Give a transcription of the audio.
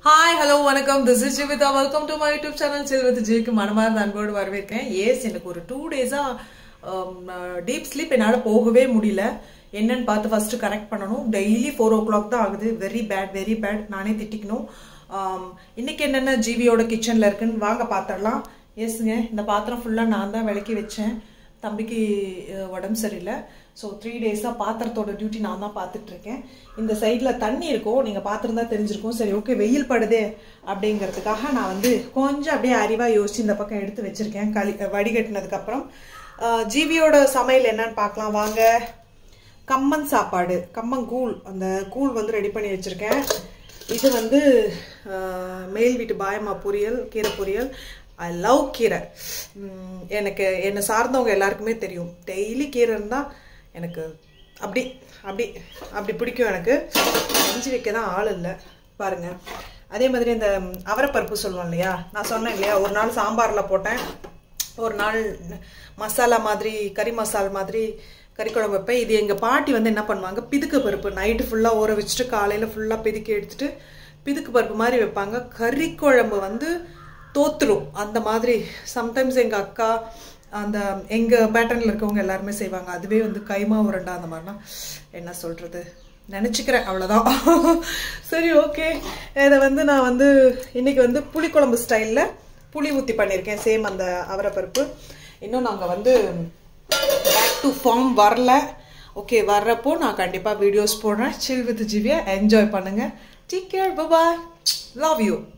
hi hello வணக்கம் this is Jeevitha welcome to my YouTube channel சில்வத்து ஜிக்கு மனமார்ந்த அன்போடு வரவேற்கிறேன் ஏஸ் எனக்கு ஒரு டூ டேஸாக டீப் ஸ்லீப் என்னால் போகவே முடியல என்னன்னு பார்த்து ஃபர்ஸ்ட் கரெக்ட் பண்ணணும் டெய்லி ஃபோர் ஓ கிளாக் தான் ஆகுது வெரி பேட் வெரி பேட் நானே திட்டிக்கணும் ஆம், இன்னைக்கு என்னென்ன ஜீவியோட கிச்சனில் இருக்குன்னு வாங்க பார்த்துடலாம் எஸ்ங்க இந்த பாத்திரம் ஃபுல்லாக நான் தான் விளக்கி வச்சேன் தம்பிக்கு அஹ், உடம்பு சரியில்லை ஸோ த்ரீ டேஸாக பாத்திரத்தோட டியூட்டி நான் தான் பார்த்துட்டு இருக்கேன் இந்த சைடில் தண்ணி இருக்கும் நீங்கள் பார்த்துருந்தா தெரிஞ்சிருக்கும் சரி ஓகே வெயில் படுதே அப்படிங்கிறதுக்காக நான் வந்து கொஞ்சம் அப்படியே அறிவாக யோசிச்சு இந்த பக்கம் எடுத்து வச்சிருக்கேன் களி வடிகட்டினதுக்கப்புறம் ஜீவியோட சமையல் என்னன்னு பார்க்கலாம் வாங்க கம்மன் சாப்பாடு கம்மன் கூழ் அந்த கூழ் வந்து ரெடி பண்ணி வச்சுருக்கேன் இது வந்து அஹ், மேல் வீட்டு பாயம்மா பொரியல் கீரை பொரியல் ஐ லவ் கீரை உம், எனக்கு என்னை சார்ந்தவங்க எல்லாருக்குமே தெரியும் டெய்லி கீரை இருந்தால் எனக்கு அப்படி அப்படி அப்படி பிடிக்கும் எனக்கு செஞ்சு வைக்க தான் ஆள் இல்லை பாருங்க அதே மாதிரி இந்த அவரைப்பருப்பு சொல்லுவோம் இல்லையா நான் சொன்னேன் இல்லையா ஒரு நாள் சாம்பாரில் போட்டேன் ஒரு நாள் மசாலா மாதிரி கறி மசால் மாதிரி கறி குழம்பு வைப்பேன் இது எங்கள் பாட்டி வந்து என்ன பண்ணுவாங்க பிதுக்கு பருப்பு நைட்டு ஃபுல்லாக ஊற வச்சுட்டு காலையில் ஃபுல்லாக பிதுக்கி எடுத்துட்டு பிதுக்கு பருப்பு மாதிரி வைப்பாங்க கறி குழம்பு வந்து தோத்துரும் அந்த மாதிரி சம்டைம்ஸ் எங்கள் அக்கா அந்த எங்கள் பேட்டர்னில் இருக்கவங்க எல்லாருமே செய்வாங்க அதுவே வந்து கைமா உருண்டா அந்த மாதிரினா என்ன சொல்கிறது நினச்சிக்கிறேன் அவ்வளோதான் சரி ஓகே இதை வந்து நான் வந்து இன்னைக்கு வந்து புளிக்குழம்பு ஸ்டைலில் புளி ஊற்றி பண்ணியிருக்கேன் சேம் அந்த அவரைப்பருப்பு இன்னும் நாங்கள் வந்து பேக் டு ஃபார்ம் வரல ஓகே வர்றப்போ நான் கண்டிப்பாக வீடியோஸ் போடுறேன் சில் வித் ஜிவியா என்ஜாய் பண்ணுங்கள் take care bye love you